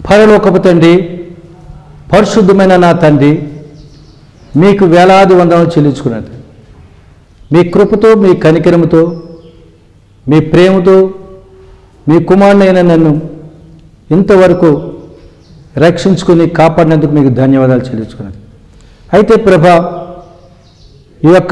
పరలోకపు తండ్రి పరిశుద్ధమైన నా తండ్రి మీకు వేలాది వందనాలు చెల్లించుకున్నది మీ కృపతో మీ కనికరముతో మీ ప్రేమతో మీ కుమారునైన నన్ను ఇంతవరకు రక్షించుకుని కాపాడినందుకు మీకు ధన్యవాదాలు చెల్లించుకున్నది అయితే ప్రభా ఈ యొక్క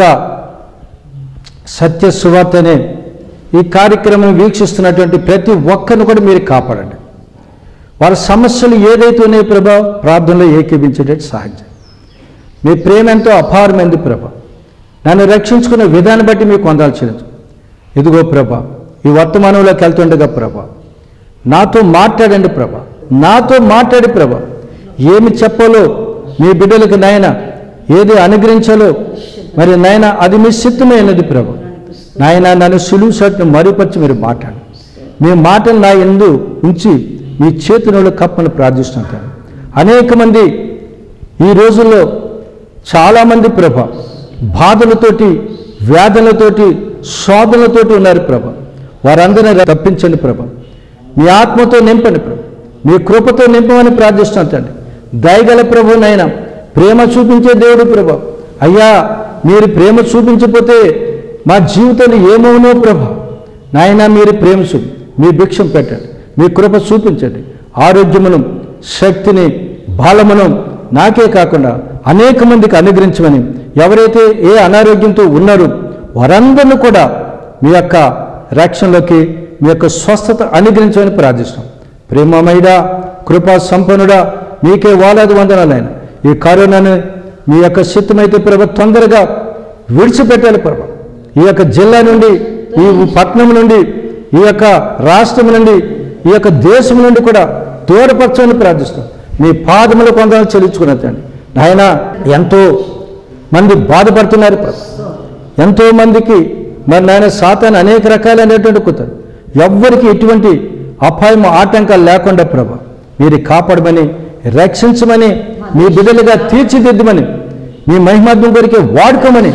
సత్య సువార్త అనే ఈ కార్యక్రమం వీక్షిస్తున్నటువంటి ప్రతి ఒక్కరిని కూడా మీరు కాపాడండి వారి సమస్యలు ఏదైతే ఉన్నాయో ప్రభా ప్రార్థనలో ఏకీభించేటట్టు సహాయం చేయండి. మీ ప్రేమ ఎంతో అపారమైంది ప్రభ నన్ను రక్షించుకున్న విధానం బట్టి మీకు వందాలు చెల్లించు ఇదిగో ప్రభ ఈ వర్తమానంలోకి వెళ్తుండగా ప్రభ నాతో మాట్లాడండి ప్రభ నాతో మాట్లాడి ప్రభ ఏమి చెప్పాలో మీ బిడ్డలకు నాయన ఏది అనుగ్రహించాలో మరి నాయన అది మీ సిద్ధమైనది ప్రభ నాయన నన్ను సులువు సట్ను మరుపరిచి మీరు మాట్లాడు మీ మాటలు నా ఎందు ఉంచి మీ చేతులలో కప్పని ప్రార్థిస్తుంటాను అనేక మంది ఈ రోజుల్లో చాలామంది ప్రభ బాధలతోటి వ్యాధులతోటి శోధనలతోటి ఉన్నారు ప్రభ వారందరినీ తప్పించండి ప్రభ మీ ఆత్మతో నింపండి ప్రభ మీ కృపతో నింపమని ప్రార్థిస్తున్నాను తండ్రి దయగల ప్రభు నాయన ప్రేమ చూపించే దేవుడు ప్రభ అయ్యా మీరు ప్రేమ చూపించకపోతే మా జీవితంలో ఏమవునో ప్రభ నాయన మీరు ప్రేమ చూపి మీ భిక్షం పెట్టండి మీ కృప చూపించండి ఆరోగ్యమును శక్తిని బలమును నాకే కాకుండా అనేక మందికి అనుగ్రహించమని ఎవరైతే ఏ అనారోగ్యంతో ఉన్నారో వారందరినీ కూడా మీ యొక్క రక్షణలోకి మీ యొక్క స్వస్థత అనుగ్రహించమని ప్రార్థిస్తాం ప్రేమమైడా కృపా సంపన్నుడా మీకే వాలాది వందనాలైన ఈ కరోనాను మీ యొక్క చిత్తమైతే ప్రభ తొందరగా విడిచిపెట్టాలి ప్రభ ఈ యొక్క జిల్లా నుండి ఈ పట్టణం నుండి ఈ యొక్క రాష్ట్రం నుండి ఈ యొక్క దేశం నుండి కూడా దూరపరచమని ప్రార్థిస్తాం మీ పాదములు కొందరు చెల్లించుకున్నదండి నాయన ఎంతో మంది బాధపడుతున్నారు ప్రభు ఎంతో మందికి మరి నాయన సాతాను అనేక రకాలైనటువంటి కుతారు ఎవ్వరికి ఎటువంటి అపాయం ఆటంకాలు లేకుండా ప్రభ మీరు కాపాడమని రక్షించమని మీ బిడ్డలుగా తీర్చిదిద్దమని మీ మహిమార్థం కొరికే వాడుకోమని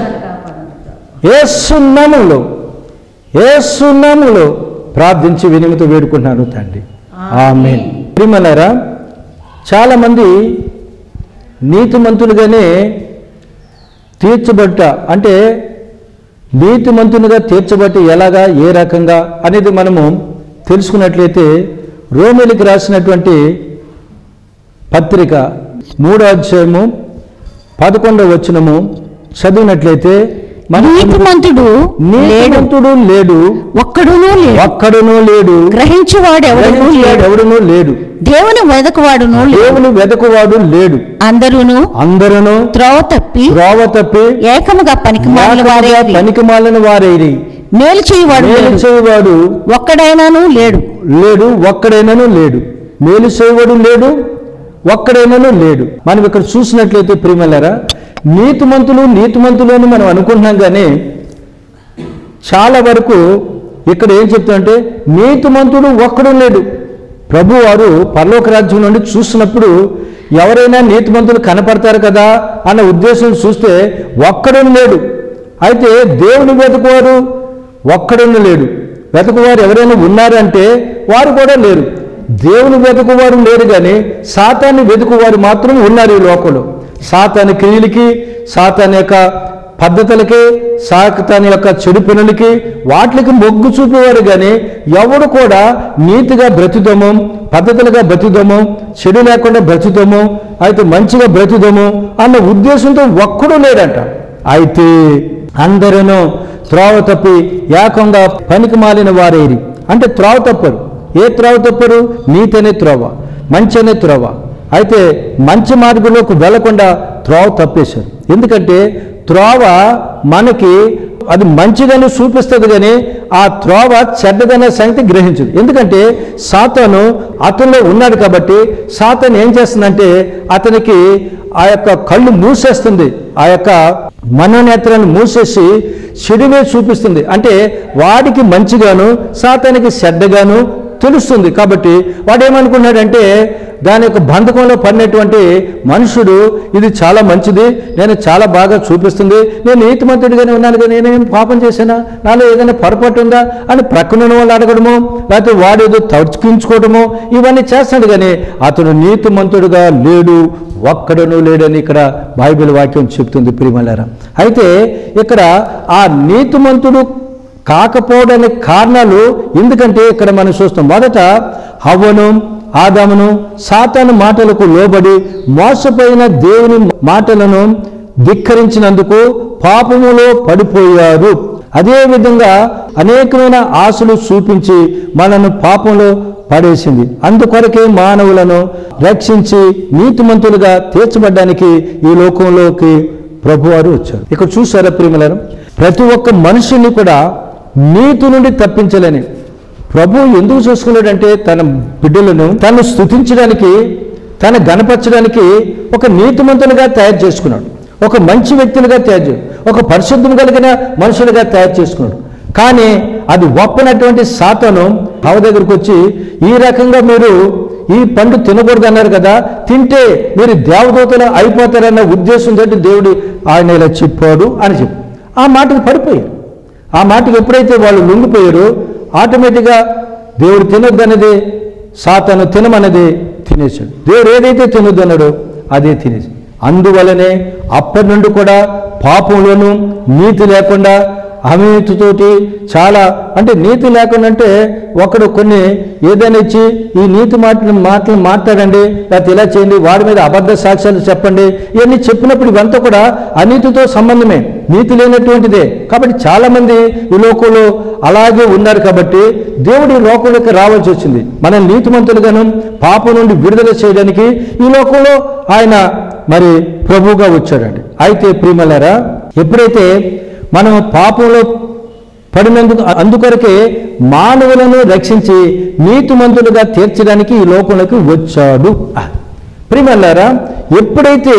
ఏ సున్నామంలో ఏ సున్నామంలో ప్రార్థించి వినిమితో వేడుకుంటున్నాను తండ్రి ఆమె ప్రియమన్నారా చాలామంది నీతిమంతులుగానే తీర్చబట్ట అంటే నీతిమంతునిగా తీర్చబట్టి ఎలాగా ఏ రకంగా అనేది మనము తెలుసుకున్నట్లయితే రోమిలికి రాసినటువంటి పత్రిక మూడో అధ్యాయము పదకొండవ వచనము చదివినట్లయితే మన నీతిమంతుడు లేడు నీతిమంతుడు లేడు ఒక్కడునూ లేడు ఒక్కడునూ లేడు గ్రహించువాడు ఎవడునూ గ్రహించేవాడు లేడు ఎవడునూ లేడు దేవుని వెదకువాడును లేడు దేవుని వెదకువాడు లేడు అందరూను అందరూ త్రోవ తప్పి త్రోవ తప్పి ఏకముగా పనికి వారే పనికి మాలిన వారైరి మేలు చేయవాడు మేలు లేడు చేయవాడు ఒక్కడైనాను లేడు లేడు ఒక్కడైనను లేడు మేలు చేయవాడు లేడు ఒక్కడైనను లేడు మనం ఇక్కడ చూసినట్లయితే ప్రియమలారా నీతిమంతులు నీతిమంతులు అని మనం అనుకుంటున్నాం కానీ చాలా వరకు ఇక్కడ ఏం చెప్తుందంటే నీతిమంతుడు ఒక్కడు లేడు ప్రభు వారు పరలోక రాజ్యం నుండి చూసినప్పుడు ఎవరైనా నీతిమంతులు కనపడతారు కదా అన్న ఉద్దేశం చూస్తే ఒక్కడు లేడు అయితే దేవుని వెతుకువారు ఒక్కడున్న లేడు వెతుకువారు ఎవరైనా ఉన్నారంటే వారు కూడా లేరు దేవుని వెతుకువారు లేరు కానీ సాతాన్ని వెతుకువారు మాత్రం ఉన్నారు ఈ లోకంలో సాతాని క్రియలకి సాతాని యొక్క పద్ధతులకి సాతాని యొక్క చెడు పనులకి వాటికి మొగ్గు చూపేవారు కానీ ఎవడు కూడా నీతిగా బ్రతుదము పద్ధతులుగా బ్రతుదము చెడు లేకుండా బ్రతుదము అయితే మంచిగా బ్రతుదము అన్న ఉద్దేశంతో ఒక్కడు లేడంట అయితే అందరూ త్రోవ తప్పి ఏకంగా పనికి మాలిన వారేరి అంటే త్రోవ తప్పరు ఏ త్రోవ తప్పరు నీతి అనే త్రోవ మంచి అనే త్రోవ అయితే మంచి మార్గంలోకి వెళ్లకుండా త్రోవ తప్పేశారు ఎందుకంటే త్రోవ మనకి అది మంచిదని చూపిస్తుంది కానీ ఆ త్రోవ చెడ్డదనే సంగతి గ్రహించదు ఎందుకంటే సాతాను అతనిలో ఉన్నాడు కాబట్టి సాతాను ఏం చేస్తుందంటే అతనికి ఆ యొక్క కళ్ళు మూసేస్తుంది ఆ యొక్క మనోనేత్రాన్ని మూసేసి చెడువే చూపిస్తుంది అంటే వాడికి మంచిగాను సాతానికి చెడ్డగాను తెలుస్తుంది కాబట్టి వాడు ఏమనుకున్నాడంటే దాని యొక్క బంధకంలో పడినటువంటి మనుషుడు ఇది చాలా మంచిది నేను చాలా బాగా చూపిస్తుంది నేను నీతిమంతుడిగానే ఉన్నాను కానీ నేనేం పాపం చేశానా నాలో ఏదైనా పొరపాటు ఉందా అని ప్రక్కన ఉన్న వాళ్ళు అడగడము లేకపోతే వాడు ఏదో తడుచుకుంచుకోవడము ఇవన్నీ చేస్తాడు కానీ అతడు నీతిమంతుడుగా లేడు ఒక్కడను లేడని ఇక్కడ బైబిల్ వాక్యం చెప్తుంది ప్రియమలారా అయితే ఇక్కడ ఆ నీతిమంతుడు కాకపోవడానికి కారణాలు ఎందుకంటే ఇక్కడ మనం చూస్తాం మొదట హవ్వను ఆదామును సాతాను మాటలకు లోబడి మోసపోయిన దేవుని మాటలను ధిక్కరించినందుకు పాపములో పడిపోయారు అదేవిధంగా అనేకమైన ఆశలు చూపించి మనను పాపంలో పడేసింది అందుకొరకే మానవులను రక్షించి నీతిమంతులుగా తీర్చబడ్డానికి ఈ లోకంలోకి ప్రభువారు వచ్చారు ఇక్కడ చూసారా ప్రియమలారు ప్రతి ఒక్క మనుషుని కూడా నీతి నుండి తప్పించలేని ప్రభు ఎందుకు చూసుకున్నాడంటే తన బిడ్డలను తను స్థుతించడానికి తను గణపరచడానికి ఒక నీతిమంతునిగా తయారు చేసుకున్నాడు ఒక మంచి వ్యక్తులుగా తయారు చే ఒక పరిశుద్ధం కలిగిన మనుషులుగా తయారు చేసుకున్నాడు కానీ అది ఒప్పనటువంటి సాతను హవ దగ్గరికి వచ్చి ఈ రకంగా మీరు ఈ పండు తినకూడదు అన్నారు కదా తింటే మీరు దేవదూతలు అయిపోతారన్న ఉద్దేశంతో దేవుడు ఆయన ఇలా చెప్పాడు అని చెప్పి ఆ మాటకు పడిపోయారు ఆ మాటకు ఎప్పుడైతే వాళ్ళు లొంగిపోయారో ఆటోమేటిక్గా దేవుడు తినొద్దన్నది సాతను తినమన్నది తినేశాడు దేవుడు ఏదైతే తినొద్దన్నాడో అదే తినేసి అందువలనే అప్పటి నుండి కూడా పాపంలోనూ నీతి లేకుండా అవినీతితోటి చాలా అంటే నీతి లేకుండా అంటే ఒకడు కొన్ని ఏదైనా ఇచ్చి ఈ నీతి మాటలు మాటలు మాట్లాడండి లేకపోతే ఇలా చేయండి వాడి మీద అబద్ధ సాక్ష్యాలు చెప్పండి ఇవన్నీ చెప్పినప్పుడు ఇవంతా కూడా అనీతితో సంబంధమే నీతి లేనటువంటిదే కాబట్టి చాలామంది ఈ లోకంలో అలాగే ఉన్నారు కాబట్టి దేవుడు ఈ లోకంలోకి రావాల్సి వచ్చింది మనం నీతిమంతులుగాను పాపం నుండి విడుదల చేయడానికి ఈ లోకంలో ఆయన మరి ప్రభువుగా వచ్చాడండి అయితే ప్రియమలారా ఎప్పుడైతే మనం పాపంలో పడినందుకు అందుకొరకే మానవులను రక్షించి నీతిమంతులుగా తీర్చడానికి ఈ లోకంలోకి వచ్చాడు ప్రియమల్లారా ఎప్పుడైతే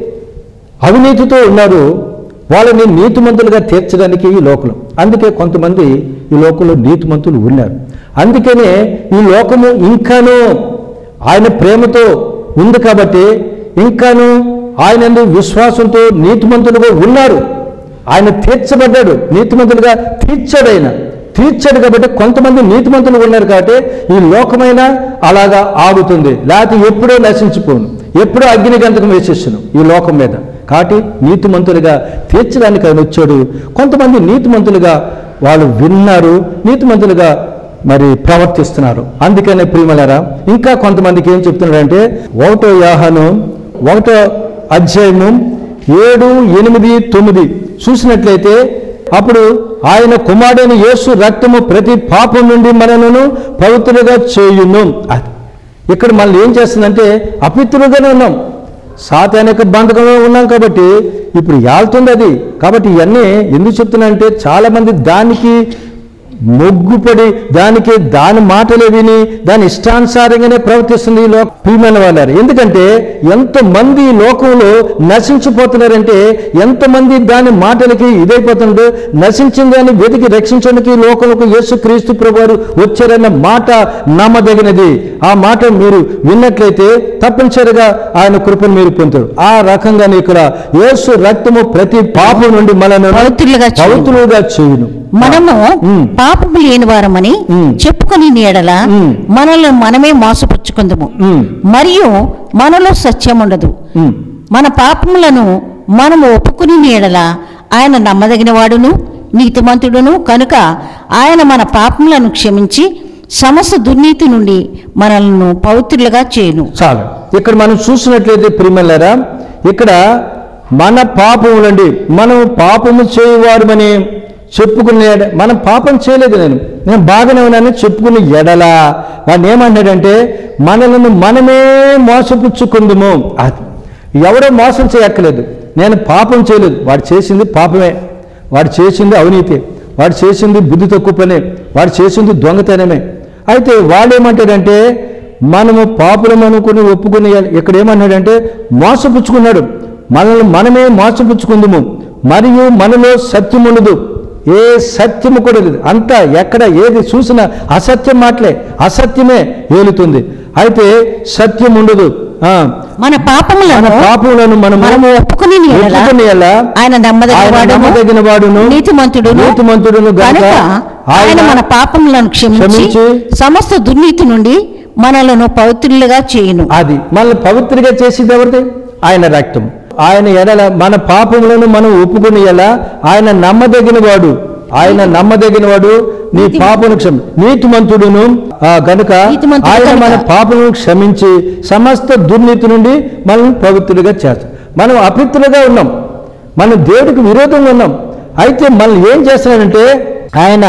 అవినీతితో ఉన్నారో వాళ్ళని నీతిమంతులుగా తీర్చడానికి ఈ లోకంలో అందుకే కొంతమంది ఈ లోకంలో నీతిమంతులు ఉన్నారు అందుకనే ఈ లోకము ఇంకాను ఆయన ప్రేమతో ఉంది కాబట్టి ఇంకాను ఆయన యందు విశ్వాసంతో నీతిమంతులుగా ఉన్నారు ఆయన తీర్చబడ్డాడు నీతిమంతులుగా తీర్చాడు ఆయన తీర్చాడు కాబట్టి కొంతమంది నీతిమంతులు ఉన్నారు కాబట్టి ఈ లోకమైన అలాగా ఆగుతుంది లేకపోతే ఎప్పుడో నశించిపోను ఎప్పుడో అగ్ని గంతకం వేసేస్తున్నాం ఈ లోకం మీద కాబట్టి నీతిమంతులుగా తీర్చడానికి ఆయన వచ్చాడు కొంతమంది నీతిమంతులుగా వాళ్ళు విన్నారు నీతిమంతులుగా మరి ప్రవర్తిస్తున్నారు అందుకనే ప్రియమలారా ఇంకా కొంతమందికి ఏం చెప్తున్నాడంటే ఒకటో యాహను ఒకటో అధ్యాయము ఏడు ఎనిమిది తొమ్మిది చూసినట్లయితే అప్పుడు ఆయన కుమారుడైన యేసు రక్తము ప్రతి పాపం నుండి మనలను పవిత్రులుగా చేయును అది ఇక్కడ మనల్ని ఏం చేస్తుందంటే అపిత్రులుగానే ఉన్నాం సాతానిక బంధకంలో ఉన్నాం కాబట్టి ఇప్పుడు యాళ్తుంది అది కాబట్టి ఇవన్నీ ఎందుకు చెప్తున్నా అంటే చాలామంది దానికి మొగ్గుపడి దానికి దాని మాటలే విని దాని ఇష్టానుసారంగానే ప్రవర్తిస్తుంది ఈ లోక ప్రియమైన వాళ్ళారు ఎందుకంటే ఎంతమంది ఈ లోకంలో నశించిపోతున్నారంటే ఎంతమంది దాని మాటలకి ఇదైపోతుందో నశించింది అని వెతికి రక్షించడానికి ఈ లోకంలోకి యేసు క్రీస్తు ప్రభువారు వచ్చారన్న మాట నమ్మదగినది ఆ మాట మీరు విన్నట్లయితే తప్పనిసరిగా ఆయన కృపను మీరు పొందుతారు ఆ రకంగానే ఇక్కడ యేసు రక్తము ప్రతి పాపం నుండి మనను పవిత్రులుగా చేయును. పవిత్రులుగా చేయును మనము ఉమ్. పాపము లేని వారమని ఉమ్. చెప్పుకొని నీడల ఉమ్. మనల్ని మనమే మోసపుచ్చుకుందము ఉమ్. మరియు మనలో సత్యం ఉండదు ఉమ్. మన పాపములను మనము ఒప్పుకుని నీడల ఆయన నమ్మదగిన వాడును నీతిమంతుడును కనుక ఆయన మన పాపములను క్షమించి సమస్త దుర్నీతి నుండి మనల్ని పవిత్రులుగా చేయను చాలు ఇక్కడ మనం చూసినట్లయితే ప్రిమల్లరా ఇక్కడ మన పాపములండి మనం పాపము చేయవారమని చెప్పుకునే ఎడ- మనం పాపం చేయలేదు నేను నేను బాగానే ఉన్నానని చెప్పుకునే ఎడల వాడిని ఏమన్నాడంటే మనలను మనమే మోసపుచ్చుకుందుము అది ఎవరో మోసం చేయక్కలేదు నేను పాపం చేయలేదు వాడు చేసింది పాపమే వాడు చేసింది అవినీతి వాడు చేసింది బుద్ధి తక్కువ పనే వాడు చేసింది దొంగతనమే అయితే వాడు ఏమంటాడంటే మనము పాపులం అనుకుని ఒప్పుకుని ఇక్కడ ఏమన్నాడంటే మోసపుచ్చుకున్నాడు మనల్ని మనమే మోసపుచ్చుకుందుము మరియు మనలో సత్యం ఉండదు ఏ సత్యము కూడా లేదు అంతా ఎక్కడ ఏది చూసినా అసత్యం మాటలే అసత్యమే ఏలుతుంది అయితే సత్యం ఉండదు ఆ, మన మన పాపములను పాపములను మనము మనము ఒప్పుకుని ఎడల ఒప్పుకుని ఎడల ఆయన నమ్మదగిన ఆయన వాడును నమ్మదగిన వాడును నీతిమంతుడును నీతిమంతుడును గనుక కనుక ఆయన మన పాపములను క్షమించి క్షమించి సమస్త దుర్నీతి నుండి మనలను పవిత్రులుగా చేయును అది మనల్ని పవిత్రగా చేసేది ఎవరిది ఆయన రక్తం ఆయన ఎడల మన పాపములను మనం ఒప్పుకుని ఎలా ఆయన నమ్మదగిన వాడు ఆయన నమ్మదగిన వాడు నీ నీతి- పాపను క్షమి నీతిమంతుడును ఆ, గనుక నీతిమంతుడు ఆయన కనుక. మన పాపలను క్షమించి సమస్త దుర్నీతి నుండి మనల్ని పవిత్రులుగా చేస్తాం మనం అపవిత్రులుగా ఉన్నాం మనం దేవుడికి విరోధంగా ఉన్నాం అయితే మనల్ని ఏం చేస్తున్నాడంటే ఆయన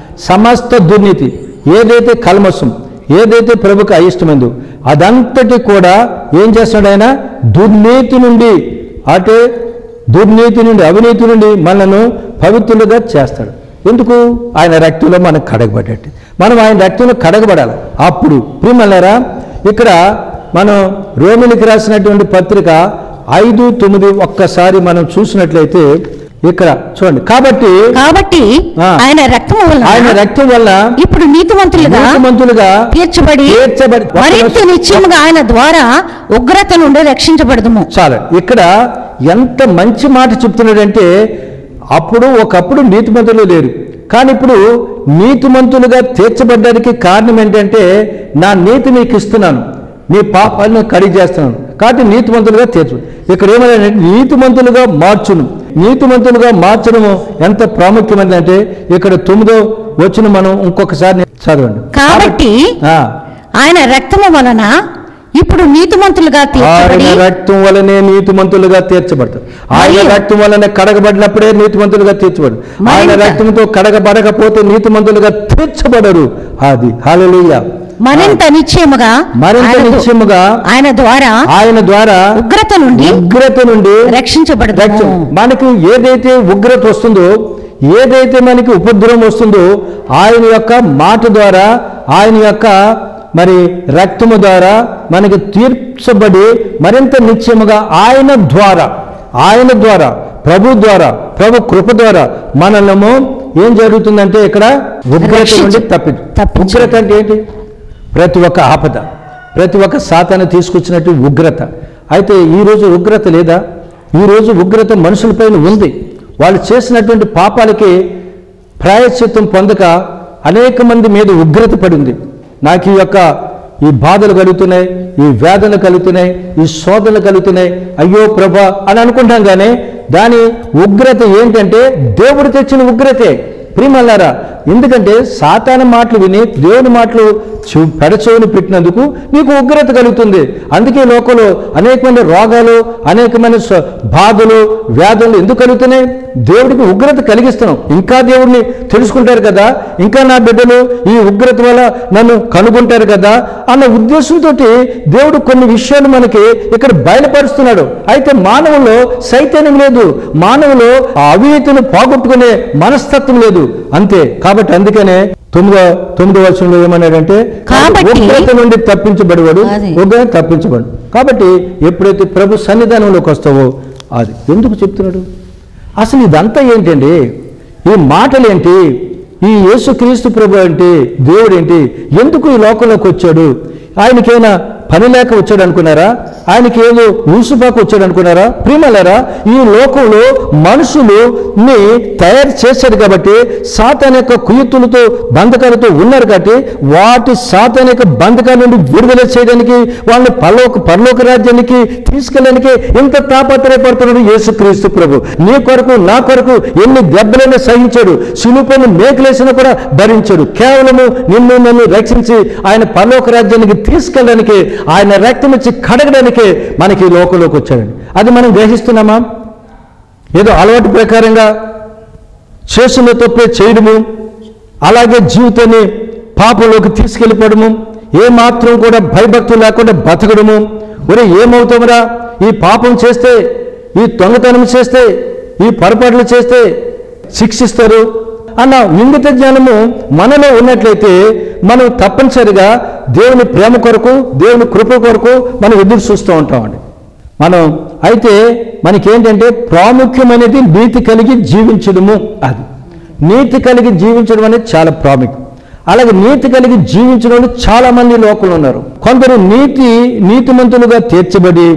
సమస్త దుర్నీతి ఏదైతే కల్మసం ఏదైతే ప్రభుకు అయిష్టమైందో అదంతటి కూడా ఏం చేస్తున్నాడు ఆయన దుర్నీతి నుండి అంటే దుర్నీతి నుండి అవినీతి నుండి మనను పవిత్రులుగా చేస్తాడు ఎందుకు ఆయన రక్తంలో మనకు కడగబడ్డట్టు మనం ఆయన రక్తంలో కడగబడాలి అప్పుడు ప్రియమల్లారా ఇక్కడ మనం రోమిలికి రాసినటువంటి పత్రిక ఐదు తొమ్మిది ఒక్కసారి మనం చూసినట్లయితే ఇక్కడ చూడండి కాబట్టి కాబట్టి ఆ. ఆయన రక్తము ఆయన వలన రక్తం వల్ల ఇప్పుడు నీతిమంతులుగా నీతిమంతులుగా తీర్చబడి తీర్చబడి మరింత నిశ్చయముగా ఆయన ద్వారా ఉగ్రత నుండి రక్షించబడదుము చాలా ఇక్కడ ఎంత మంచి మాట చెప్తున్నాడంటే అప్పుడు ఒకప్పుడు నీతిమంతులు లేరు కానీ ఇప్పుడు నీతిమంతులుగా తీర్చబడ్డానికి కారణం ఏంటంటే నా నీతి మీకు ఇస్తున్నాను నీ పాపాలను కడిగి చేస్తున్నాను కాబట్టి నీతిమంతులుగా తీర్చు ఇక్కడ ఏమైనా నీతిమంతులుగా మార్చును నీతిమంతులుగా మార్చడము ఎంత ప్రాముఖ్యమైనదంటే ఇక్కడ తొమ్మిదో వచ్చిన మనం ఇంకొకసారి చదవండి కాబట్టి ఆ. ఆయన రక్తము వలన ఇప్పుడు నీతిమంతులుగా తీర్చబడి ఆయన రక్తం వలనే నీతిమంతులుగా తీర్చబడతారు ఆయన మరియు- రక్తం వలన కడగబడినప్పుడే నీతిమంతులుగా తీర్చబడు ఆయన మరింత- రక్తంతో కడగబడకపోతే నీతిమంతులుగా తీర్చబడరు అది హల్లెలూయా మరింత నిశ్చయముగా మరింత ఆయన దు- నిశ్చయముగా ఆయన ద్వారా ఆయన ద్వారా ఉగ్రత నుండి ఉగ్రత నుండి రక్షించబడదు రక్షణ మనకు ఏదైతే ఉగ్రత వస్తుందో ఏదైతే మనకి ఉపద్రవం వస్తుందో ఆయన యొక్క మాట ద్వారా ఆయన యొక్క మరి రక్తము ద్వారా మనకి తీర్చబడి మరింత నిశ్చయముగా ఆయన ద్వారా ఆయన ద్వారా ప్రభు ద్వారా ప్రభు కృప ద్వారా మనము ఏం జరుగుతుందంటే ఇక్కడ ఉగ్రత రక్షించు- నుండి తప్పి తప్పించు. ఉగ్రత అంటే ఏంటి ప్రతి ఒక్క ఆపద ప్రతి ఒక్క సాతాను తీసుకొచ్చినట్టు ఉగ్రత అయితే ఈరోజు ఉగ్రత లేదా ఈరోజు ఉగ్రత మనుషులపైన ఉంది వాళ్ళు చేసినటువంటి పాపాలకి ప్రాయశ్చిత్తం పొందక అనేక మంది మీద ఉగ్రత పడింది నాకు ఈ యొక్క ఈ బాధలు కలుగుతున్నాయి ఈ వేదనలు కలుగుతున్నాయి ఈ శోధనలు కలుగుతున్నాయి అయ్యో ప్రభా అని అనుకుంటాం కానీ దాని ఉగ్రత ఏంటంటే దేవుడు తెచ్చిన ఉగ్రతే ప్రియమల్లారా ఎందుకంటే సాతాన మాటలు విని దేవుని మాటలు చెవు పెడచెవుని పెట్టినందుకు నీకు ఉగ్రత కలుగుతుంది అందుకే లోకంలో అనేకమైన రోగాలు అనేకమైన స్వ- బాధలు వ్యాధులు ఎందుకు కలుగుతున్నాయి దేవుడికి ఉగ్రత కలిగిస్తున్నాం ఇంకా దేవుడిని తెలుసుకుంటారు కదా ఇంకా నా బిడ్డలు ఈ ఉగ్రత వల్ల నన్ను కనుగొంటారు కదా అన్న ఉద్దేశంతో దేవుడు కొన్ని విషయాలు మనకి ఇక్కడ బయలుపరుస్తున్నాడు అయితే మానవులో సైతన్యం లేదు మానవులో ఆ అవినీతిని పోగొట్టుకునే మనస్తత్వం లేదు అంతే కాబట్టి అందుకనే తొమ్మిదో తొమ్మిదో వర్షంలో ఏమన్నాడంటే కాబట్టి- ఉగ్రత నుండి తప్పించబడేవాడు అది. ఉగ్రత తప్పించబడు కాబట్టి ఎప్పుడైతే ప్రభు సన్నిధానంలోకి వస్తావో అది ఎందుకు చెప్తున్నాడు అసలు ఇదంతా ఏంటండి ఈ మాటలేంటి ఈ యేసుక్రీస్తు ప్రభు ఏంటి దేవుడు ఏంటి ఎందుకు ఈ లోకంలోకి వచ్చాడు ఆయనకైనా పని లేక వచ్చాడు అనుకున్నారా ఆయనకి ఏదో ఊసుపాకు వచ్చాడు అనుకున్నారా ప్రియమలరా ఈ లోకంలో మనుషులుని తయారు చేశాడు కాబట్టి సాతాన్ యొక్క కుయుత్తులతో బంధకాలతో ఉన్నారు కాబట్టి వాటి సాతాన్ యొక్క బంధకాల నుండి విడుదల చేయడానికి వాళ్ళని పరలోక పరలోక రాజ్యానికి తీసుకెళ్ళడానికి ఇంత తాపత్రయపడుతున్నాడు యేసుక్రీస్తు ప్రభు నీ కొరకు నా కొరకు ఎన్ని దెబ్బలైనా సహించాడు సులుపైన మేకలేసినా కూడా భరించాడు కేవలము నిన్ను నన్ను రక్షించి ఆయన పరలోక రాజ్యానికి తీసుకెళ్ళడానికి ఆయన రక్తం ఇచ్చి కడగడానికి మనకి ఈ లోకంలోకి వచ్చాడండి అది మనం గ్రహిస్తున్నామా ఏదో అలవాటు ప్రకారంగా చేసిన తప్పే చేయడము అలాగే జీవితాన్ని పాపంలోకి తీసుకెళ్ళిపోవడము ఏ మాత్రం కూడా భయభక్తులు లేకుండా బతకడము ఒరే ఏమవుతామరా ఈ పాపం చేస్తే ఈ దొంగతనం చేస్తే ఈ పొరపాట్లు చేస్తే శిక్షిస్తారు అన్న ఇంగిత జ్ఞానము మనలో ఉన్నట్లయితే మనం తప్పనిసరిగా దేవుని ప్రేమ కొరకు దేవుని కృప కొరకు మనం ఎదురు చూస్తూ ఉంటామండి మనం అయితే మనకేంటంటే ప్రాముఖ్యమైనది నీతి కలిగి జీవించడము అది నీతి కలిగి జీవించడం అనేది చాలా ప్రాముఖ్యం అలాగే నీతి కలిగి జీవించడం వాళ్ళు చాలా మంది లోకంలో ఉన్నారు కొందరు నీతి నీతిమంతులుగా తీర్చబడి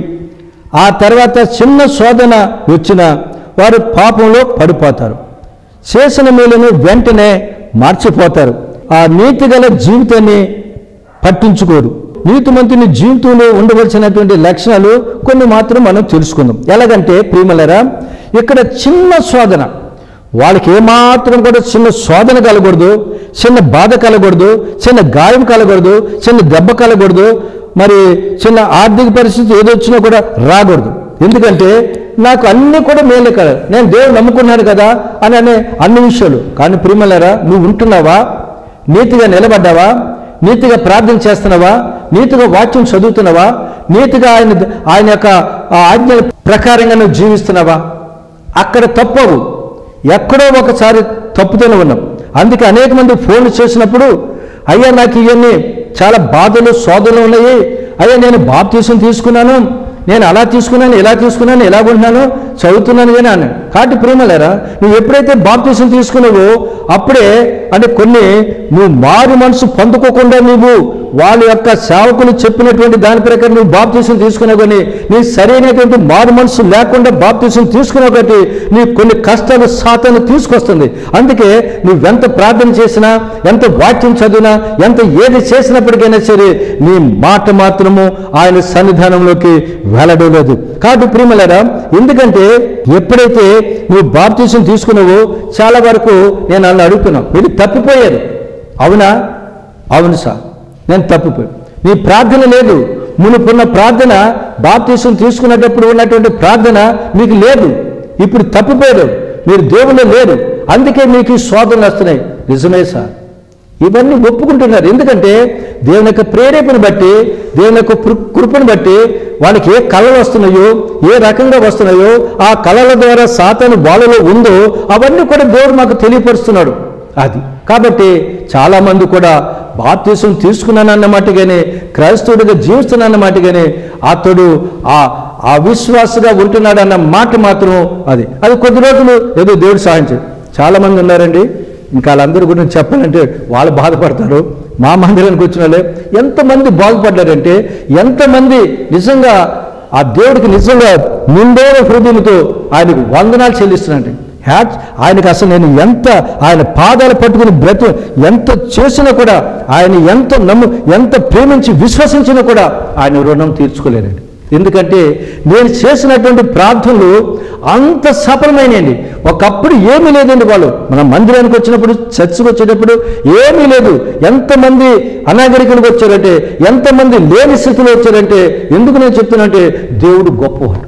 ఆ తర్వాత చిన్న శోధన వచ్చిన వారు పాపంలో పడిపోతారు చేసిన మేలును వెంటనే మార్చిపోతారు ఆ నీతి గల జీవితాన్ని పట్టించుకోరు నీతిమంతుని జీవితంలో ఉండవలసినటువంటి లక్షణాలు కొన్ని మాత్రం మనం తెలుసుకుందాం ఎలాగంటే ప్రియమలరా ఇక్కడ చిన్న శోధన వాళ్ళకి ఏమాత్రం కూడా చిన్న శోధన కలగకూడదు చిన్న బాధ కలగకూడదు చిన్న గాయం కలగకూడదు చిన్న దెబ్బ కలగకూడదు మరి చిన్న ఆర్థిక పరిస్థితి ఏదొచ్చినా కూడా రాకూడదు ఎందుకంటే నాకు అన్నీ కూడా మేలే కదా నేను దేవుడు నమ్ముకున్నాను కదా అని అనే అన్ని విషయాలు కానీ ప్రియమలరా నువ్వు ఉంటున్నావా నీతిగా నిలబడ్డావా నీతిగా ప్రార్థన చేస్తున్నావా నీతిగా వాక్యం చదువుతున్నావా నీతిగా ఆయన ఆయన యొక్క ఆ ఆజ్ఞల ప్రకారంగా నువ్వు జీవిస్తున్నావా అక్కడ తప్పవు ఎక్కడో ఒకసారి తప్పుతూనే ఉన్నాం అందుకే అనేక మంది ఫోన్లు చేసినప్పుడు అయ్యా నాకు ఇవన్నీ చాలా బాధలు శోధనలు ఉన్నాయి అయ్యా నేను బాప్తీసం తీసుకున్నాను నేను అలా తీసుకున్నాను ఇలా తీసుకున్నాను ఇలా ఉంటున్నాను చదువుతున్నాను కానీ అన్నాడు కాబట్టి ప్రేమలేరా నువ్వు ఎప్పుడైతే బాప్తీసం తీసుకున్నావో అప్పుడే అంటే కొన్ని నువ్వు మారు మనసు పొందుకోకుండా నువ్వు వాళ్ళ యొక్క సేవకులు చెప్పినటువంటి దాని ప్రకారం నువ్వు బాప్తీసం తీసుకున్నావు కానీ నీ సరైనటువంటి మారు మనసు లేకుండా బాప్తీసం తీసుకున్నావు కాబట్టి నీ కొన్ని కష్టాలు సాతను తీసుకొస్తుంది అందుకే నువ్వెంత ప్రార్థన చేసినా ఎంత వాక్యం చదివినా ఎంత ఏది చేసినప్పటికైనా సరే నీ మాట మాత్రము ఆయన సన్నిధానంలోకి వెళ్ళడం లేదు కాబట్టి ప్రియమలరా ఎందుకంటే ఎప్పుడైతే నువ్వు బాప్తీసం తీసుకున్నావో చాలా వరకు నేను అలా అడుగుతున్నాను మీరు తప్పిపోయారు అవునా అవును సార్ నేను తప్పిపోయాను నీ ప్రార్థన లేదు మునుపున్న ప్రార్థన బాప్తీసం తీసుకునేటప్పుడు ఉన్నటువంటి ప్రార్థన మీకు లేదు ఇప్పుడు తప్పిపోయారు మీరు దేవుళ్ళు లేరు అందుకే మీకు ఈ శోధనలు వస్తున్నాయి నిజమే సార్ ఇవన్నీ ఒప్పుకుంటున్నారు ఎందుకంటే దేవుని యొక్క ప్రేరేపణ బట్టి దేవుని యొక్క కృ- కృపను బట్టి వాళ్ళకి ఏ కళలు వస్తున్నాయో ఏ రకంగా వస్తున్నాయో ఆ కళల ద్వారా సాతాను వాళ్ళలో ఉందో అవన్నీ కూడా దేవుడు మాకు తెలియపరుస్తున్నాడు అది కాబట్టి చాలామంది కూడా బాప్తీసం తీసుకున్నానన్నమాటగానే క్రైస్తవుడిగా జీవిస్తున్నానన్నమాటగానే అతడు ఆ ఆ విశ్వాసగా ఉంటున్నాడన్న మాట మాత్రం అది అది కొద్ది రోజులు ఏదో దేవుడు సహాయం చేయడు చాలామంది ఉన్నారండి ఇంకా వాళ్ళందరి గురించి చెప్పాలంటే వాళ్ళు బాధపడతారు మా మందిరానికి వచ్చిన వాళ్ళే ఎంతమంది బాగుపడ్డారంటే ఎంతమంది నిజంగా ఆ దేవుడికి నిజంగా నిండైన హృదయంతో ఆయనకు వందనాలు చెల్లిస్తున్నాండి హ్యాట్ ఆయనకి అసలు నేను ఎంత ఆయన పాదాలు పట్టుకుని బ్రతు ఎంత చేసినా కూడా ఆయన ఎంత నమ్ము ఎంత ప్రేమించి విశ్వసించినా కూడా ఆయన రుణం తీర్చుకోలేనండి ఎందుకంటే నేను చేసినటువంటి ప్రార్థనలు అంత సఫలమైనవి ఒకప్పుడు ఏమీ లేదండి వాళ్ళు మన మందిరానికి వచ్చినప్పుడు చర్చకు వచ్చేటప్పుడు ఏమీ లేదు ఎంతమంది అనాగరికులకు వచ్చారంటే ఎంతమంది లేని స్థితిలో వచ్చారంటే ఎందుకు నేను చెప్తున్నానంటే దేవుడు గొప్పవాడు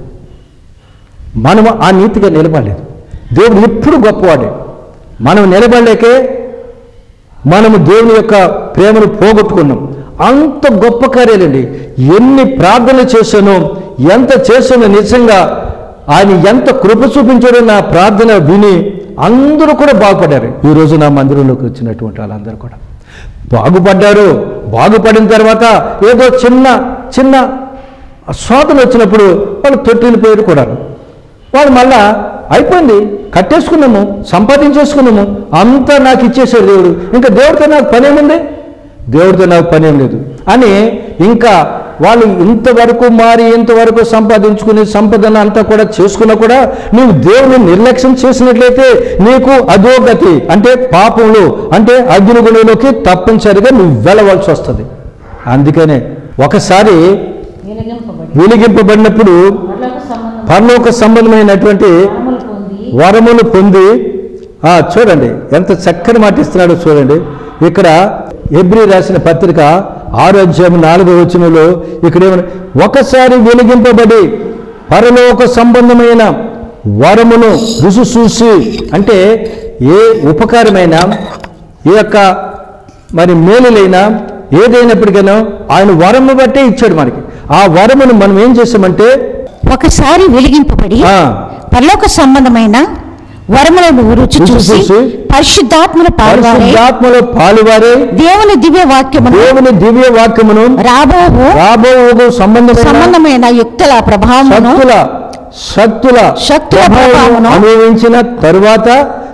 మనం ఆ నీతిగా నిలబడలేదు దేవుడు ఎప్పుడు గొప్పవాడే మనం నిలబడలేకే మనము దేవుని యొక్క ప్రేమను పోగొట్టుకున్నాం అంత గొప్ప కార్యాలండి ఎన్ని ప్రార్థనలు చేశానో ఎంత చేశానో నిజంగా ఆయన ఎంత కృప చూపించాడో నా ప్రార్థన విని అందరూ కూడా బాగుపడ్డారు ఈ రోజు నా మందిరంలోకి వచ్చినటువంటి వాళ్ళందరూ కూడా బాగుపడ్డారు బాగుపడిన తర్వాత ఏదో చిన్న చిన్న శోధన వచ్చినప్పుడు వాళ్ళు తొట్టిల్లి పోయారు కూడా వాళ్ళు మళ్ళా అయిపోయింది కట్టేసుకున్నాము సంపాదించేసుకున్నాము అంతా నాకు ఇచ్చేసాడు దేవుడు ఇంకా దేవుడితో నాకు పని ఏముంది దేవుడితో నాకు పని ఏం లేదు అని ఇంకా వాళ్ళు ఇంతవరకు మారి ఇంతవరకు సంపాదించుకుని సంపదన అంతా కూడా చేసుకున్నా కూడా నువ్వు దేవుని నిర్లక్ష్యం చేసినట్లయితే నీకు అధోగతి అంటే పాపంలో అంటే అగ్నిగుణంలోకి తప్పనిసరిగా నువ్వు వెళ్ళవలసి వస్తుంది అందుకనే ఒకసారి వెలిగింపబడి వెలిగింపబడినప్పుడు పరలోక సంబంధం పరలోక సంబంధమైనటువంటి వరములు పొంది వరములు పొంది ఆ, చూడండి ఎంత చక్కని మాట ఇస్తున్నాడో చూడండి ఇక్కడ ఎబ్రి రాసిన పత్రిక ఆరో అధ్యాయం నాలుగో వచనంలో ఇక్కడ ఏమన్నా ఒకసారి వెలిగింపబడి పరలోక సంబంధమైన వరమును రుసు చూసి అంటే ఏ ఉపకారమైన ఈ యొక్క మరి మేలులైనా ఏదైనప్పటికైనా ఆయన వరము బట్టే ఇచ్చాడు మనకి ఆ వరమును మనం ఏం చేసామంటే ఒకసారి వెలిగింపబడి ఆ, పరలోక సంబంధమైన వరములను రుచి రుచి చూసి చూసి పరిశుద్ధాత్మల పాల్వారే పరిశుద్ధాత్మలో పాలువారే దేవుని దివ్య వాక్యమును దేవుని దివ్య వాక్యమును రాబోవు రాబోవు సంబంధమైన సంబంధమైన యుక్తుల ప్రభావమును శక్తుల శక్తుల శక్తుల ప్రభావమును ప్రభావమును అనుభవించిన తరువాత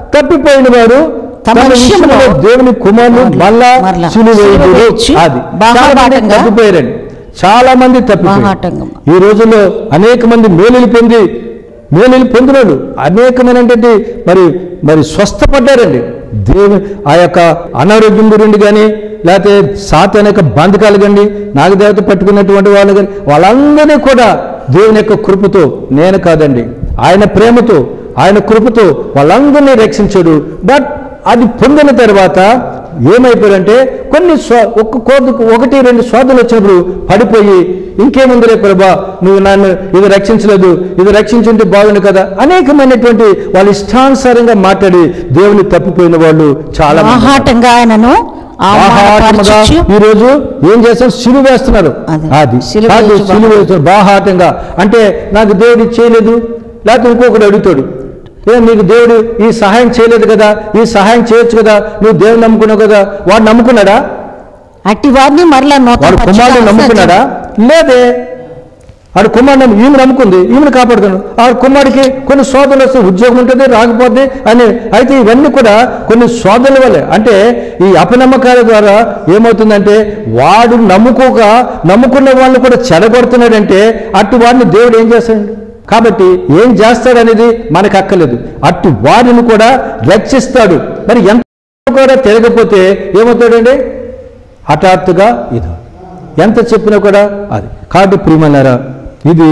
తప్పిపోయిన వాడు తమ తమ విషయంలో విషయంలో దేవుని కుమారులు మళ్ళా మరలా సిలువేయుదురు. సిలువ వేయచ్చు. అది చాలా మంది బాహాటంగా తప్పిపోయారండి చాలా మంది తప్పిపోయారు బాహాటంగా. ఈ రోజుల్లో అనేక మంది మేలులు పొంది మేలులు పొందినోళ్ళు అనేకమైనటువంటి మరి మరి స్వస్థపడ్డారండి దేవు ఆ యొక్క అనారోగ్యం గురించి కానీ లేకపోతే సాత అనేక బంధకాలు కానీ నాగదేవత పట్టుకున్నటువంటి వాళ్ళు కానీ వాళ్ళందరినీ కూడా దేవుని యొక్క కృపతో నేను కాదండి ఆయన ప్రేమతో ఆయన కృపతో వాళ్ళందరినీ రక్షించాడు బట్ అది పొందిన తర్వాత ఏమైపోయారంటే కొన్ని స్వ ఒక్క కోదు ఒకటి రెండు స్వాదులు వచ్చినప్పుడు పడిపోయి ఇంకేముందిరే ప్రభా నువ్వు నన్ను ఇది రక్షించలేదు ఇది రక్షించుంటే బాగుండు కదా అనేకమైనటువంటి వాళ్ళ ఇష్టానుసారంగా మాట్లాడి దేవుని తప్పిపోయిన వాళ్ళు చాలా మంది ఉన్నారు. ఆహాటంగా ఆయనను బాహాటముగా అవమానపరచుచు ఈ రోజు ఏం చేస్తారు సిలువ వేస్తున్నారు అదే. అది సిలువ కాదు, వేసి సిలువ వేస్తున్నారు బాహాటంగా అంటే నాకు దేవుడు ఇది చేయలేదు లేకపోతే ఇంకొకడు అడుగుతాడు ఏ నీకు దేవుడు ఈ సహాయం చేయలేదు కదా ఈ సహాయం చేయొచ్చు కదా నువ్వు దేవుని నమ్ముకున్నావు కదా వాడు నమ్ముకున్నాడా అట్టి వారిని మరలా వాడు కుమారుడు నూతన నమ్ముకున్నాడా లేదే ఆడు కుమారుడు నమ్ము- ఈమె నమ్ముకుంది ఈమెను కాపాడుతాను ఆ కుమారుడికి కొన్ని సోదరులు వస్తే ఉద్యోగం ఉంటుంది రాకపోతే అని అయితే ఇవన్నీ కూడా కొన్ని సోదరుల వల్లే అంటే ఈ అపనమ్మకాల ద్వారా ఏమవుతుందంటే వాడు నమ్ముకోక నమ్ముకున్న వాళ్ళని కూడా చెడగొడుతున్నాడంటే అటు వాడిని దేవుడు ఏం చేస్తాడు కాబట్టి ఏం చేస్తాడనేది మనకు అక్కలేదు అటు వారిని కూడా రక్షిస్తాడు మరి ఎంత కూడా తిరగపోతే ఏమవుతాడండి హఠాత్తుగా ఇది ఎంత చెప్పినా కూడా అది కాబట్టి ప్రియమన్నారా ఇది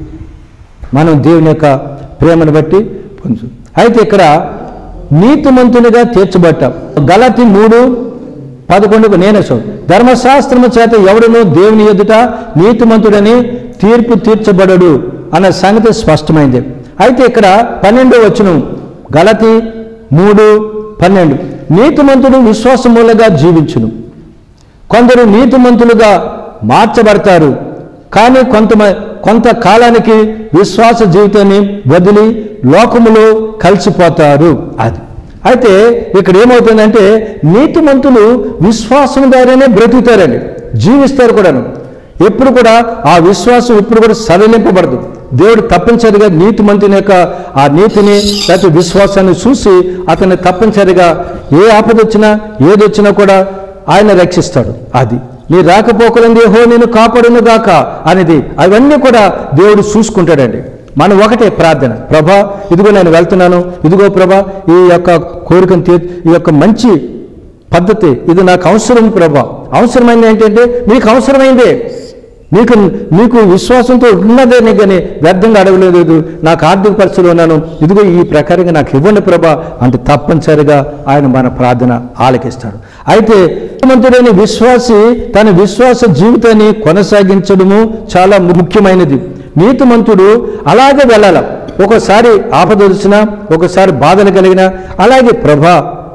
మనం దేవుని యొక్క ప్రేమను బట్టి పొందు అయితే ఇక్కడ నీతిమంతునిగా తీర్చబట్టాం గలతి మూడు పదకొండుకు నేనే చదువు ధర్మశాస్త్రము చేత ఎవడునూ దేవుని ఎదుట నీతిమంతుడని తీర్పు తీర్చబడడు అన్న సంగతి స్పష్టమైంది అయితే ఇక్కడ పన్నెండో వచనం గలతి మూడు పన్నెండు నీతిమంతుడు విశ్వాసమూలంగా జీవించును కొందరు నీతిమంతులుగా మార్చబడతారు కానీ కొంత కొంతకాలానికి విశ్వాస జీవితాన్ని వదిలి లోకములో కలిసిపోతారు అది అయితే ఇక్కడ ఏమవుతుందంటే నీతిమంతులు విశ్వాసం ద్వారానే బ్రతుకుతారండి జీవిస్తారు కూడాను ఎప్పుడు కూడా ఆ విశ్వాసం ఎప్పుడు కూడా సడలింపబడదు దేవుడు తప్పనిసరిగా నీతిమంతుని యొక్క ఆ నీతిని లేకపోతే విశ్వాసాన్ని చూసి అతన్ని తప్పనిసరిగా ఏ ఆపద వచ్చినా ఏదొచ్చినా కూడా ఆయన రక్షిస్తాడు అది నీ రాకపోకలంది హో నేను కాపాడును గాక అనేది అవన్నీ కూడా దేవుడు చూసుకుంటాడండి మనం ఒకటే ప్రార్థన ప్రభా ఇదిగో నేను వెళ్తున్నాను ఇదిగో ప్రభా ఈ యొక్క కోరికను తీ ఈ యొక్క మంచి పద్ధతి ఇది నాకు అవసరం ప్రభా అవసరమైంది ఏంటంటే మీకు అవసరమైందే మీకు మీకు విశ్వాసంతో ఉన్నదని కానీ వ్యర్థంగా అడగలేదు నాకు ఆర్థిక పరిస్థితులు ఉన్నాను ఇదిగో ఈ ప్రకారంగా నాకు ఇవ్వండి ప్రభా అంటే తప్పనిసరిగా ఆయన మన ప్రార్థన ఆలకిస్తాడు అయితే మంతుడైన విశ్వాసి తన విశ్వాస జీవితాన్ని కొనసాగించడము చాలా ముఖ్యమైనది నీతిమంతుడు అలాగే వెళ్ళాల ఒకసారి ఆపద వచ్చినా ఒకసారి బాధలు కలిగినా అలాగే ప్రభా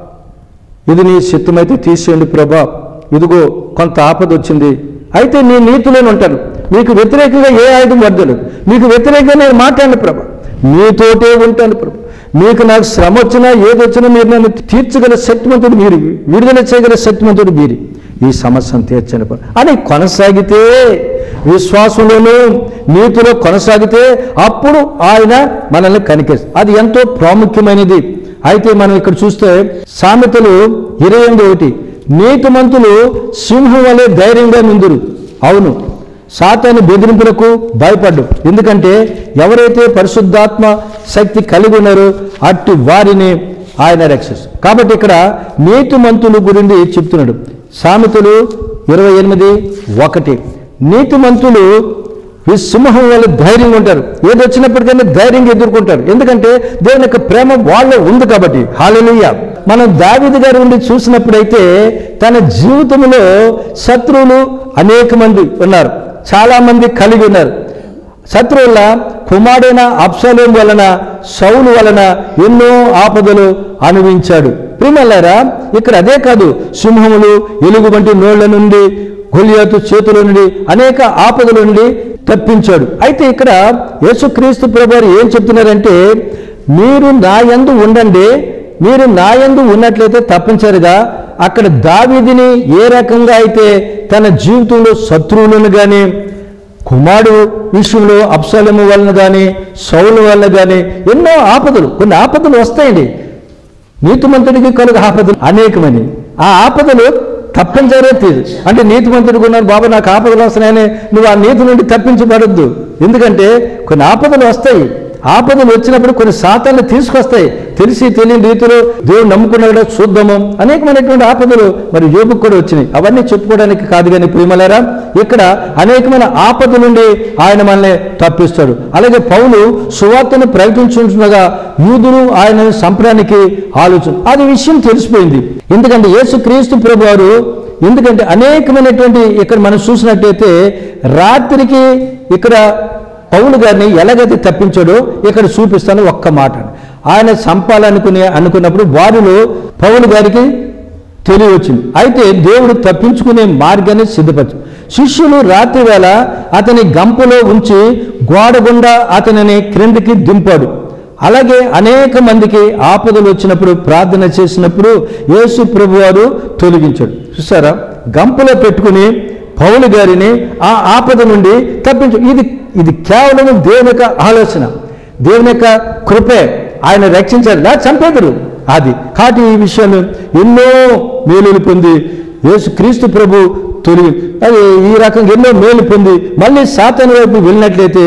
ఇది నీ చిత్తమైతే తీసేయండి ప్రభా ఇదిగో కొంత ఆపద వచ్చింది అయితే నీ నీతిలోనే ఉంటాను మీకు వ్యతిరేకంగా ఏ ఆయుధం వద్దలు మీకు వ్యతిరేకంగా నేను మాట్లాడిన ప్రభా మీతోటే ఉంటాను ప్రభా మీకు నాకు శ్రమ వచ్చినా ఏదొచ్చినా మీరు నన్ను తీర్చగల శక్తిమంతుడు మీరు విడుదల చేయగల శక్తిమంతుడు మీరు ఈ సమస్యను తీర్చని ప్రభా. అని కొనసాగితే విశ్వాసంలోనూ నీతిలో కొనసాగితే అప్పుడు ఆయన మనల్ని కనికేస్తుంది అది ఎంతో ప్రాముఖ్యమైనది అయితే మనం ఇక్కడ చూస్తే సామెతలు ఇరవై ఎనిమిది ఒకటి నీతిమంతులు సింహం వలె ధైర్యంగా ముందురు అవును సాతాను బెదిరింపులకు భయపడ్డు ఎందుకంటే ఎవరైతే పరిశుద్ధాత్మ శక్తి కలిగి ఉన్నారో అట్టి వారిని ఆయన రక్షిస్తారు కాబట్టి ఇక్కడ నీతిమంతుల గురించి చెప్తున్నాడు సామెతలు ఇరవై ఎనిమిది ఒకటి నీతిమంతులు ఈ సింహం వాళ్ళు ధైర్యంగా ఉంటారు ఏది వచ్చినప్పటికైనా ధైర్యంగా ఎదుర్కొంటారు ఎందుకంటే దేవుని యొక్క ప్రేమ వాళ్ళలో ఉంది కాబట్టి హాలలుయ మనం దావిది గారి ఉండి చూసినప్పుడైతే తన జీవితంలో శత్రువులు అనేక మంది ఉన్నారు చాలా మంది కలిగి ఉన్నారు శత్రువుల కుమారుడైన అప్సలోం వలన సౌలు వలన ఎన్నో ఆపదలు అనుభవించాడు ప్రిమల్లారా ఇక్కడ అదే కాదు సింహములు ఎలుగు వంటి నోళ్ల నుండి గొలియాతు చేతుల నుండి అనేక ఆపదల నుండి తప్పించాడు అయితే ఇక్కడ యేసుక్రీస్తు ప్రభువారు ఏం చెప్తున్నారంటే మీరు నా యందు ఉండండి మీరు నా యందు ఉన్నట్లయితే తప్పనిసరిగా అక్కడ దావీదిని ఏ రకంగా అయితే తన జీవితంలో శత్రువులను కానీ కుమారుడు విషయంలో అప్సలము వలన కానీ సౌలు వలన కానీ ఎన్నో ఆపదలు కొన్ని ఆపదలు వస్తాయండి నీతిమంతుడికి కలుగు ఆపదలు అనేకమని ఆ ఆపదలు తప్పించారే తీరు అంటే నీతిమంతుడికి ఉన్నాను బాబా నాకు ఆపదలు వస్తున్నాయని నువ్వు ఆ నీతి నుండి తప్పించబడద్దు ఎందుకంటే కొన్ని ఆపదలు వస్తాయి ఆపదలు వచ్చినప్పుడు కొన్ని శాతాన్ని తీసుకొస్తాయి తెలిసి తెలియని రీతిలో దేవుడు నమ్ముకున్నాడో చూద్దాము అనేకమైనటువంటి ఆపదలు మరి యోగుకు కూడా వచ్చినాయి అవన్నీ చెప్పుకోవడానికి కాదు కానీ ప్రియమలారా ఇక్కడ అనేకమైన ఆపద నుండి ఆయన మనల్ని తప్పిస్తాడు అలాగే పౌలు సువార్తను ప్రకటించుండగా యూదులు ఆయన సంప్రానికి ఆలోచన అది విషయం తెలిసిపోయింది ఎందుకంటే యేసు క్రీస్తు ప్రభు వారు ఎందుకంటే అనేకమైనటువంటి ఇక్కడ మనం చూసినట్టయితే రాత్రికి ఇక్కడ పౌలు గారిని ఎలాగైతే తప్పించాడో ఇక్కడ చూపిస్తాను ఒక్క మాట ఆయన చంపాలనుకునే అనుకున్నప్పుడు వారిలో పౌలు గారికి తెలియవచ్చింది అయితే దేవుడు తప్పించుకునే మార్గాన్ని సిద్ధపరచు శిష్యులు రాత్రి వేళ అతని గంపలో ఉంచి గోడ గుండా అతనిని క్రిందికి దింపాడు అలాగే అనేక మందికి ఆపదలు వచ్చినప్పుడు ప్రార్థన చేసినప్పుడు యేసు ప్రభు వారు తొలగించాడు చూసారా గంపలో పెట్టుకుని పౌలు గారిని ఆ ఆపద నుండి తప్పించు ఇది ఇది కేవలం దేవుని యొక్క ఆలోచన దేవుని యొక్క కృపే ఆయన రక్షించారు లేదా చంపేదరు అది కాటి ఈ విషయాన్ని ఎన్నో మేలులు పొంది యేసు క్రీస్తు ప్రభు తొలగి అది ఈ రకంగా ఎన్నో మేలు పొంది మళ్ళీ సాతాను వైపు వెళ్ళినట్లయితే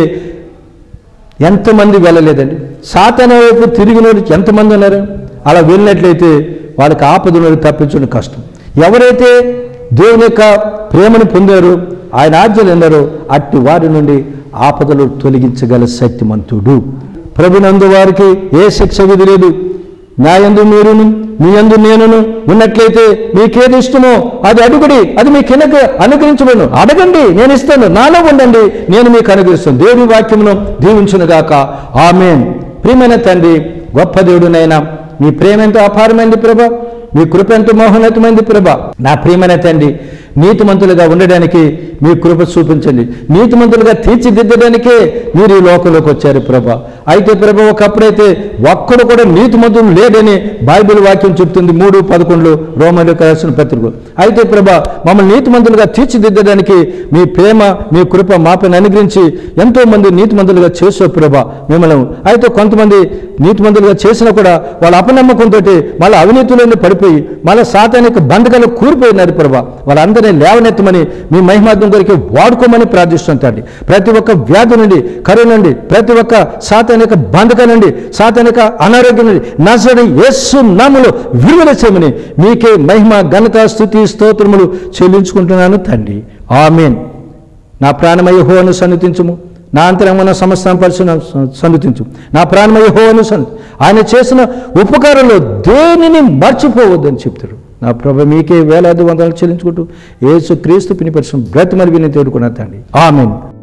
ఎంతమంది వెళ్ళలేదండి సాతాన వైపు తిరిగిన వాళ్ళు ఎంతమంది ఉన్నారు అలా వెళ్ళినట్లయితే వాళ్ళకి ఆపద నుండి తప్పించడం కష్టం ఎవరైతే దేవుని యొక్క ప్రేమను పొందారో ఆయన ఆజ్ఞలు విన్నారో అట్టి వారి నుండి ఆపదలు తొలగించగల శక్తిమంతుడు ప్రభునందు వారికి ఏ శిక్ష విధి లేదు నా యందు మీరును మీ యందు నేనును ఉన్నట్లయితే మీకేది ఇష్టమో అది అడుగుడి అది మీ కిందకు అనుగ్రహించబడును అడగండి నేను ఇస్తాను నాలో ఉండండి నేను మీకు అనుగ్రహిస్తాను దేవుని వాక్యమును దీవించును గాక ఆమెన్ ప్రియమైన తండ్రి గొప్ప దేవుడునైనా మీ ప్రేమ ఎంతో అపారమైంది ప్రభ మీ కృప ఎంతో మహోన్నతమైంది ప్రభ నా ప్రియమైన తండ్రి నీతిమంతులుగా ఉండడానికి మీ కృప చూపించండి నీతిమంతులుగా తీర్చిదిద్దడానికే మీరు ఈ లోకంలోకి వచ్చారు ప్రభ అయితే ప్రభ ఒకప్పుడైతే ఒక్కడు కూడా నీతిమంతులు లేడని బైబిల్ వాక్యం చెప్తుంది మూడు పదకొండులో రోమలకు రాసిన పత్రిక అయితే ప్రభ మమ్మల్ని నీతిమంతులుగా తీర్చిదిద్దడానికి మీ ప్రేమ మీ కృప మాపైన అనుగ్రహించి ఎంతో మంది నీతిమంతులుగా చేసో ప్రభ మిమ్మల్ని అయితే కొంతమంది నీతిమంతులుగా చేసినా కూడా వాళ్ళ అపనమ్మకంతో మళ్ళీ అవినీతిలోనే పడిపోయి మళ్ళీ సాతానిక బంధకాలు కూరిపోయినారు ప్రభా వాళ్ళందరినీ లేవనెత్తమని మీ మహిమార్థం కొరికి వాడుకోమని ప్రార్థిస్తుంటండి ప్రతి ఒక్క వ్యాధి నుండి కరువు నుండి ప్రతి ఒక్క సాతానిక బంధక నుండి సాతానిక అనారోగ్యం నుండి నజరని యేసు నాములో విడుదల చేయమని మీకే మహిమ ఘనత స్థుతి స్తోత్రములు చెల్లించుకుంటున్నాను తండ్రి ఆమెన్ నా ప్రాణమయ హోను సన్నిధించుము నా అంతరంగమైన సమస్తం పరిశున సన్నిధించు నా ప్రాణమయ హోను సన్ని ఆయన చేసిన ఉపకారంలో దేనిని మర్చిపోవద్దని చెప్తాడు నా ప్రభు మీకే వేలాది వందలు చెల్లించుకుంటూ ఏసు క్రీస్తు పిని పరిశ్రమ బ్రతి మరి విని తేడుకున్నా తండ్రి ఆమెన్